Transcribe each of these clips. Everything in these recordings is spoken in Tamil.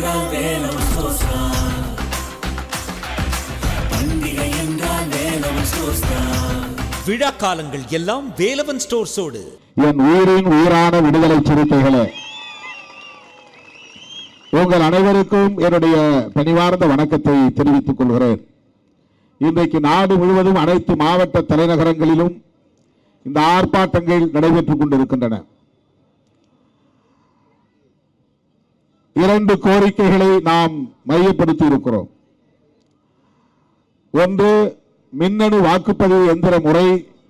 என்றால் வேலவன் ஸ்டோர்ஸ் தான் பண்டிகை என்றால் வேலவன் ஸ்டோர்ஸ் தான் விழா காலங்கள் எல்லாம் வேலவன் ஸ்டோர்ஸோடு என் உயிரின் உயிரான விடுதலை சிறுத்தைகளே உங்கள் அனைவருக்கும் என்னுடைய பணிவார்ந்த வணக்கத்தை தெரிவித்துக் கொள்கிறேன் இன்றைக்கு நாடு முழுவதும் அனைத்து மாவட்ட தலைநகரங்களிலும் இந்த ஆர்ப்பாட்டங்கள் நடைபெற்றுக் கொண்டிருக்கின்றன இரண்டு கோரிக்கைகளை நாம் மையப்படுத்தி இருக்கிறோம் ஒன்று மின்னணு வாக்குப்பதிவு எந்திர முறை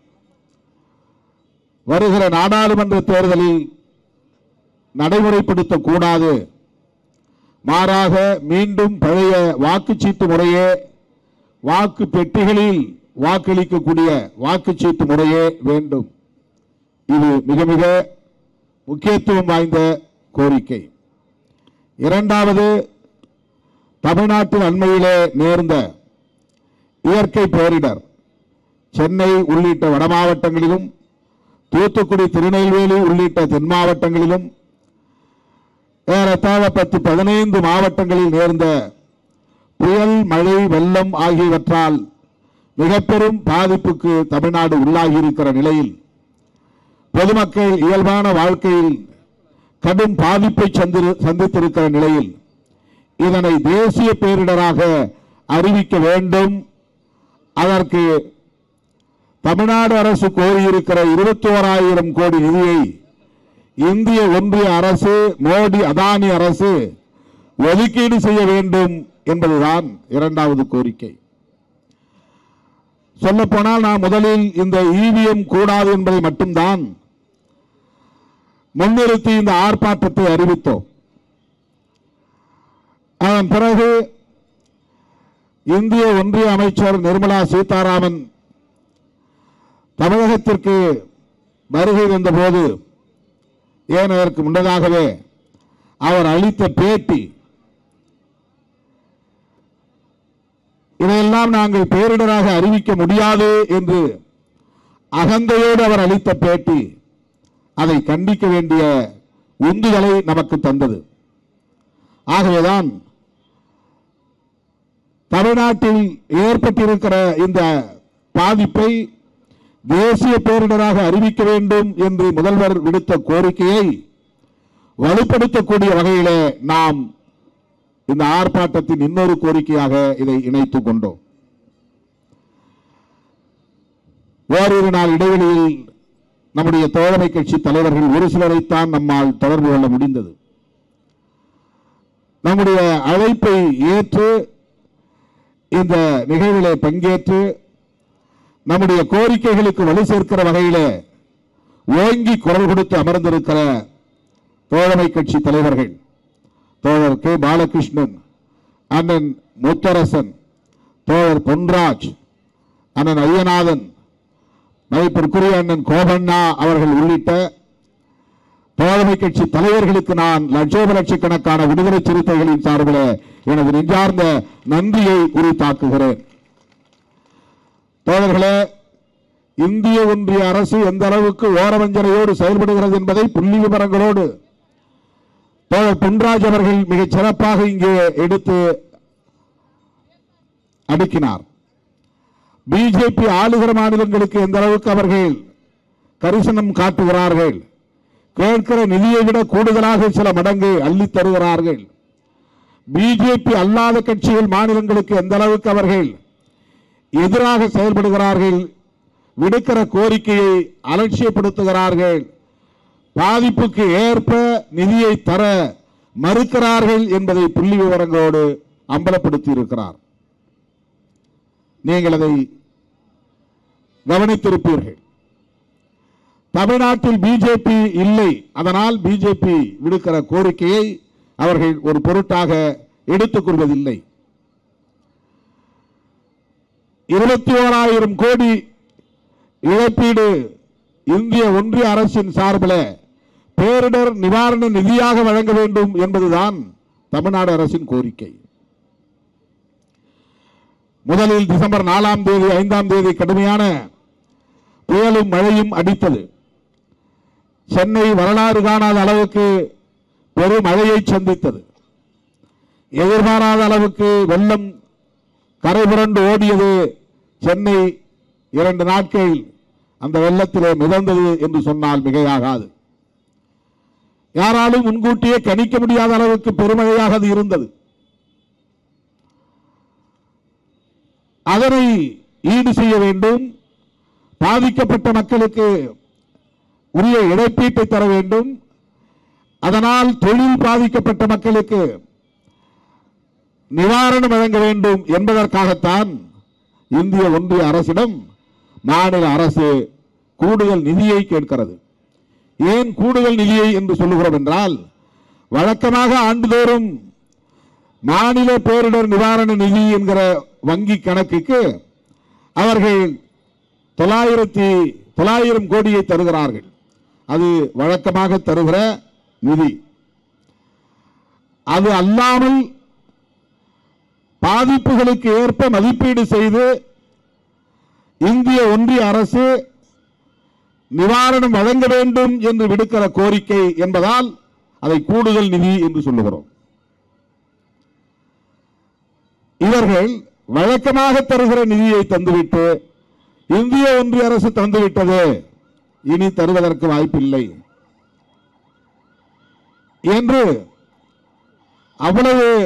வருகிற நாடாளுமன்ற தேர்தலில் நடைமுறைப்படுத்தக்கூடாது மாறாக மீண்டும் பழைய வாக்குச்சீட்டு முறையே வாக்கு பெட்டிகளில் வாக்களிக்கக்கூடிய வாக்குச்சீட்டு முறையே வேண்டும் இது மிக மிக முக்கியத்துவம் வாய்ந்த கோரிக்கை இரண்டாவது தமிழ்நாட்டில் அண்மையிலே நேர்ந்த இயற்கை பேரிடர் சென்னை உள்ளிட்ட வட மாவட்டங்களிலும் தூத்துக்குடி திருநெல்வேலி உள்ளிட்ட தென் மாவட்டங்களிலும் ஏறத்தாழ பத்து பதினைந்து மாவட்டங்களில் நேர்ந்த புயல் மழை வெள்ளம் ஆகியவற்றால் மிக பெரும் பாதிப்புக்கு தமிழ்நாடு உள்ளாகி இருக்கிற நிலையில் பொதுமக்கள் இயல்பான வாழ்க்கையில் கடும் பாதிப்பை சந்திரு- சந்தித்திருக்கிற நிலையில் இதனை தேசிய பேரிடராக அறிவிக்க வேண்டும் அதற்கு தமிழ்நாடு அரசு கோரியிருக்கிற இருபத்தி ஓராயிரம் கோடி நிதியை இந்திய ஒன்றிய அரசு மோடி அதானி அரசு ஒதுக்கீடு செய்ய வேண்டும் என்பதுதான் இரண்டாவது கோரிக்கை சொல்லப்போனால் நாம் முதலில் இந்த இவிஎம் கூடாது என்பதை மட்டும்தான் முன்னிறுத்தி இந்த ஆர்ப்பாட்டத்தை அறிவித்தோம் அதன் பிறகு இந்திய ஒன்றிய அமைச்சர் நிர்மலா சீதாராமன் தமிழகத்திற்கு வருகை வந்தபோது ஏன் அதற்கு முன்னதாகவே அவர் அளித்த பேட்டி இதையெல்லாம் நாங்கள் பேரிடராக அறிவிக்க முடியாது என்று அகந்தையோடு அவர் அளித்த பேட்டி அதை கண்டிக்க வேண்டிய உந்துதலை நமக்கு தந்தது ஆகவேதான் தமிழ்நாட்டில் ஏற்பட்டிருக்கிற இந்த பாதிப்பை தேசிய பேரிடராக அறிவிக்க வேண்டும் என்று முதல்வர் விடுத்த கோரிக்கையை வலுப்படுத்தக்கூடிய வகையிலே நாம் இந்த ஆர்ப்பாட்டத்தின் இன்னொரு கோரிக்கையாக இதை இணைத்துக் கொண்டோம் ஓரிரு நாள் இடைவெளியில் நம்முடைய தோழமை கட்சி தலைவர்கள் ஒரு சிலரைத்தான் நம்மால் தொடர்பு கொள்ள முடிந்தது நம்முடைய அழைப்பை ஏற்று இந்த நிகழ்விலே பங்கேற்று நம்முடைய கோரிக்கைகளுக்கு வலு சேர்க்கிற வகையிலே ஓங்கி குரல் கொடுத்து அமர்ந்திருக்கிற தோழமை கட்சி தலைவர்கள் தோழர் கே பாலகிருஷ்ணன் அண்ணன் முத்தரசன் தோழர் பொன்ராஜ் அண்ணன் ஐயநாதன் மதிப்பிற்குரிய அண்ணன் கோபண்ணா அவர்கள் உள்ளிட்ட தோழமை கட்சி தலைவர்களுக்கு நான் லட்சோப லட்சக்கணக்கான விடுதலை சிறுத்தைகளின் சார்பில் எனது நெஞ்சார்ந்த நன்றியை உரித்தாக்குகிறேன் தோழர்களே இந்திய ஒன்றிய அரசு எந்த அளவுக்கு ஓரவஞ்சனையோடு செயல்படுகிறது என்பதை புள்ளி விவரங்களோடு தோழர் பொன்ராஜ் அவர்கள் மிகச் சிறப்பாக இங்கே எடுத்து அடுக்கினார் பிஜேபி ஆளுகிற மாநிலங்களுக்கு எந்த அளவுக்கு அவர்கள் கரிசனம் காட்டுகிறார்கள் கேட்கிற நிதியை விட கூடுதலாக சில மடங்கு அள்ளித் தருகிறார்கள் பிஜேபி அல்லாத கட்சிகள் மாநிலங்களுக்கு எந்த அளவுக்கு அவர்கள் எதிராக செயல்படுகிறார்கள் விடுக்கிற கோரிக்கையை அலட்சியப்படுத்துகிறார்கள் பாதிப்புக்கு ஏற்ப நிதியை தர மறுக்கிறார்கள் என்பதை புள்ளி விவரங்களோடு அம்பலப்படுத்தி இருக்கிறார் நீங்கள் அதை கவனித்திருப்பீர்கள் தமிழ்நாட்டில் பிஜேபி இல்லை அதனால் பிஜேபி விடுக்கிற கோரிக்கையை அவர்கள் ஒரு பொருட்டாக எடுத்துக் கொள்வதில்லை இருபத்தி ஓராயிரம் கோடி இழப்பீடு இந்திய ஒன்றிய அரசின் சார்பில் பேரிடர் நிவாரண நிதியாக வழங்க வேண்டும் என்பதுதான் தமிழ்நாடு அரசின் கோரிக்கை முதலில் டிசம்பர் நாலாம் தேதி ஐந்தாம் தேதி கடுமையான புயலும் மழையும் அடித்தது சென்னை வரலாறு காணாத அளவுக்கு பெரும் மழையை சந்தித்தது எதிர்பாராத அளவுக்கு வெள்ளம் கரை புரண்டு ஓடியது சென்னை இரண்டு நாட்கள் அந்த வெள்ளத்திலே மிதந்தது என்று சொன்னால் மிகையாகாது யாராலும் முன்கூட்டியே கணிக்க முடியாத அளவுக்கு பெருமழையாக அது இருந்தது அதனை ஈடு செய்ய வேண்டும் பாதிக்கப்பட்ட மக்களுக்கு உரிய இழப்பீட்டை தர வேண்டும் அதனால் தொழில் பாதிக்கப்பட்ட மக்களுக்கு நிவாரணம் வழங்க வேண்டும் என்பதற்காகத்தான் இந்திய ஒன்றிய அரசிடம் மாநில அரசு கூடுதல் நிதியை கேட்கிறது ஏன் கூடுதல் நிதியை என்று சொல்லுகிறோம் என்றால் வழக்கமாக ஆண்டுதோறும் மாநில பேரிடர் நிவாரண நிதி என்கிற வங்கி கணக்குக்கு அவர்கள் தொள்ளாயிரத்தி தொள்ளாயிரம் கோடியை தருகிறார்கள் அது வழக்கமாக தருகிற நிதி அது அல்லாமல் பாதிப்புகளுக்கு ஏற்ப மதிப்பீடு செய்து இந்திய ஒன்றிய அரசு நிவாரணம் வழங்க வேண்டும் என்று விடுக்கிற கோரிக்கை என்பதால் அதை கூடுதல் நிதி என்று சொல்லுகிறோம் இவர்கள் வழக்கமாக தருகிற நிதியை தந்துவிட்டு இந்திய ஒன்றிய அரசு தந்துவிட்டது இனி தருவதற்கு வாய்ப்பில்லை என்று அவ்வளவு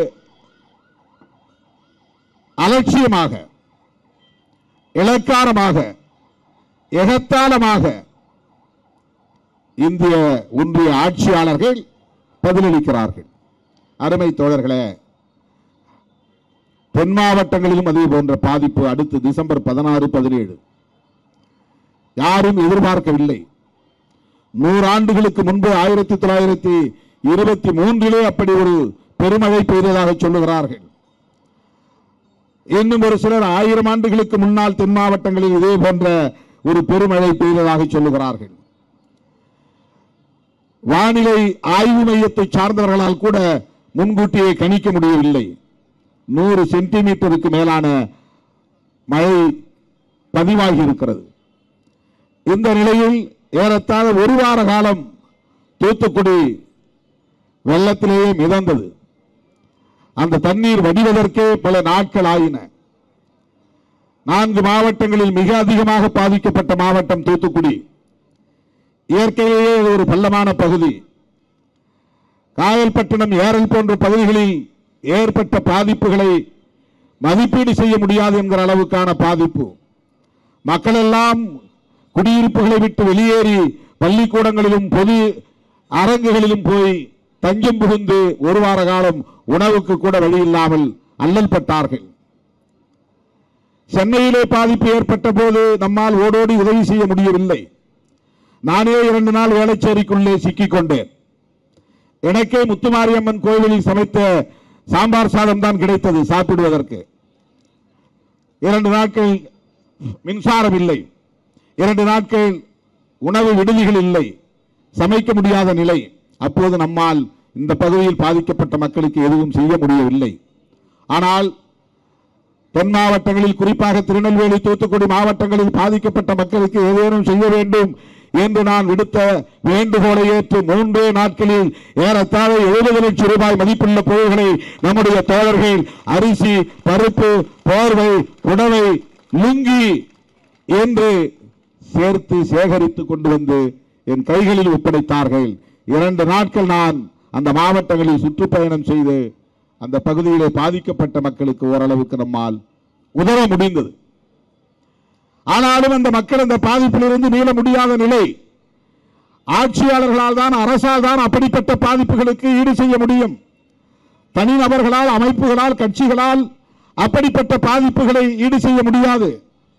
அலட்சியமாக இலக்காரமாக எகத்தாளமாக இந்திய ஒன்றிய ஆட்சியாளர்கள் பதிலளிக்கிறார்கள் அருமை தோழர்களே தென் மாவட்டங்களிலும் அதே போன்ற பாதிப்பு அடுத்து டிசம்பர் பதினாறு பதினேழு யாரும் எதிர்பார்க்கவில்லை நூறாண்டுகளுக்கு முன்பு ஆயிரத்தி தொள்ளாயிரத்தி இருபத்தி மூன்றிலே அப்படி ஒரு பெருமழை பெய்ததாக சொல்லுகிறார்கள் இன்னும் ஒரு சிலர் ஆயிரம் ஆண்டுகளுக்கு முன்னால் தென் மாவட்டங்களில் இதே போன்ற ஒரு பெருமழை பெய்ததாக சொல்லுகிறார்கள் வானிலை ஆய்வு மையத்தை சார்ந்தவர்களால் கூட முன்கூட்டியே கணிக்க முடியவில்லை நூறு சென்டிமீட்டருக்கு மேலான மழை பதிவாகி இருக்கிறது இந்த நிலையில் ஏறத்தாழ ஒரு வார காலம் தூத்துக்குடி வெள்ளத்திலேயே மிதந்தது அந்த தண்ணீர் வடிவதற்கே பல நாட்கள் ஆயின நான்கு மாவட்டங்களில் மிக அதிகமாக பாதிக்கப்பட்ட மாவட்டம் தூத்துக்குடி இயற்கையிலேயே இது ஒரு பள்ளமான பகுதி காயல்பட்டினம் ஏரல் போன்ற பகுதிகளில் ஏற்பட்ட பாதிப்புகளை மதிப்பீடு செய்ய முடியாது என்கிற அளவுக்கான பாதிப்பு மக்கள் எல்லாம் குடியிருப்புகளை விட்டு வெளியேறி பள்ளிக்கூடங்களிலும் பொது அரங்குகளிலும் போய் தஞ்சம் புகுந்து ஒரு வார காலம் உணவுக்கு கூட வழி இல்லாமல் அல்லல் பட்டார்கள் சென்னையிலே பாதிப்பு ஏற்பட்ட போது நம்மால் ஓடோடி உதவி செய்ய முடியவில்லை நானே இரண்டு நாள் வேளச்சேரிக்குள்ளே சிக்கிக் கொண்டேன் எனக்கே முத்துமாரியம்மன் கோவிலில் சமைத்த சாம்பார் சாதம் தான் கிடைத்தது சாப்பிடுவதற்கு இரண்டு நாட்கள் மின்சாரம் இல்லை இரண்டு நாட்கள் உணவு விடுதிகள் இல்லை சமைக்க முடியாத நிலை அப்போது நம்மால் இந்த பகுதியில் பாதிக்கப்பட்ட மக்களுக்கு எதுவும் செய்ய முடியவில்லை ஆனால் தென் மாவட்டங்களில் குறிப்பாக திருநெல்வேலி தூத்துக்குடி மாவட்டங்களில் பாதிக்கப்பட்ட மக்களுக்கு ஏதேனும் செய்ய வேண்டும் என்று நான் விடுத்த வேண்டுகோளை ஏற்று மூன்றே நாட்களில் ஏறத்தாழ எழுபது லட்சம் ரூபாய் மதிப்புள்ள பொருள்களை நம்முடைய தோழர்கள் அரிசி பருப்பு போர்வை உணவை லுங்கி என்று சேர்த்து சேகரித்து கொண்டு வந்து என் கைகளில் ஒப்படைத்தார்கள் இரண்டு நாட்கள் நான் அந்த மாவட்டங்களில் சுற்றுப்பயணம் செய்து அந்த பகுதியிலே பாதிக்கப்பட்ட மக்களுக்கு ஓரளவுக்கு நம்மால் உதவ முடிந்தது ஆனாலும் அந்த மக்கள் அந்த பாதிப்பிலிருந்து மீள முடியாத நிலை ஆட்சியாளர்களால் தான் அரசால் தான் அப்படிப்பட்ட பாதிப்புகளுக்கு ஈடு செய்ய முடியும் தனிநபர்களால் அமைப்புகளால் கட்சிகளால் அப்படிப்பட்ட பாதிப்புகளை ஈடு செய்ய முடியாது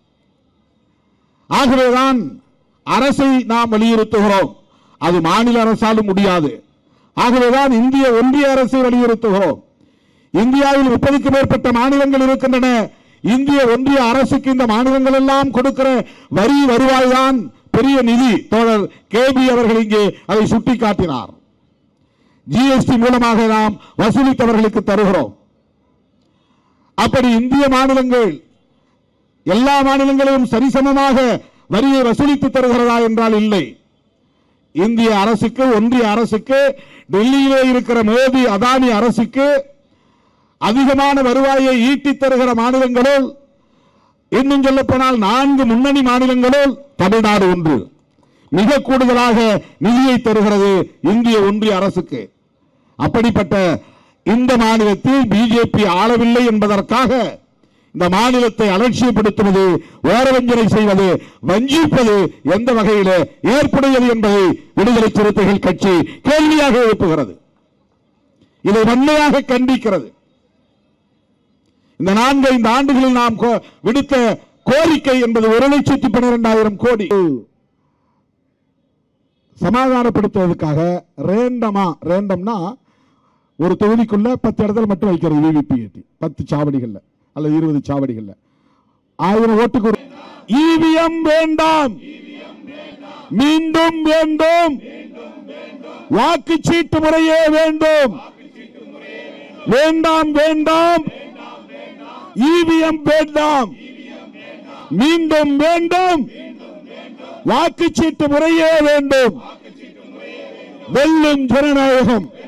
ஆகவேதான் அரசை நாம் வலியுறுத்துகிறோம் அது மாநில அரசாலும் முடியாது ஆகவேதான் இந்திய ஒன்றிய அரசை வலியுறுத்துகிறோம் இந்தியாவில் முப்பதுக்கும் மேற்பட்ட மாநிலங்கள் இருக்கின்றன இந்திய ஒன்றிய அரசுக்கு இந்த மாநிலங்கள் எல்லாம் கொடுக்கிற வரி வருவாய் தான் பெரிய நிதி தோழர் கேபி அவர்கள் இங்கே அதை சுட்டிக்காட்டினார் ஜிஎஸ்டி மூலமாக நாம் வசூலித்தவர்களுக்கு தருகிறோம் அப்படி இந்திய மாநிலங்கள் எல்லா மாநிலங்களிலும் சரிசமமாக வரியை வசூலித்து தருகிறதா என்றால் இல்லை இந்திய அரசுக்கு ஒன்றிய அரசுக்கு டெல்லியிலே இருக்கிற மோடி அதானி அரசுக்கு அதிகமான வருவாயை ஈட்டித் தருகிற மாநிலங்களுள் இன்னும் சொல்ல போனால் நான்கு முன்னணி மாநிலங்களுள் தமிழ்நாடு ஒன்று மிக கூடுதலாக நிதியை தருகிறது இந்திய ஒன்றிய அரசுக்கு அப்படிப்பட்ட இந்த மாநிலத்தில் பிஜேபி ஆளவில்லை என்பதற்காக இந்த மாநிலத்தை அலட்சியப்படுத்துவது ஓரவஞ்சனை செய்வது வஞ்சிப்பது எந்த வகையில் ஏற்புடையது என்பதை விடுதலை சிறுத்தைகள் கட்சி கேள்வியாக எழுப்புகிறது இதை வன்மையாக கண்டிக்கிறது இந்த நான்கு ஐந்து ஆண்டுகளில் நாம் கோ- விடுத்த கோரிக்கை என்பது ஒரு லட்சத்தி பன்னிரெண்டாயிரம் கோடி சமாதானப்படுத்துவதற்காக ரேண்டமா ரேண்டம்னா ஒரு தொகுதிக்குள்ள பத்து இடத்துல மட்டும் வைக்கிறது விவிபிஏடி பத்து சாவடிகள்ல அல்லது இருபது சாவடிகள்ல ஆயிரம் ஓட்டுக்கு ஒரு இவிஎம் வேண்டாம் மீண்டும் வேண்டும் வாக்குச்சீட்டு முறையே வேண்டும் வேண்டாம் வேண்டாம் இவிஎம் வேண்டாம் மீண்டும் வேண்டும் வாக்குச்சீட்டு முறையே வேண்டும் வெல்லும் ஜனநாயகம்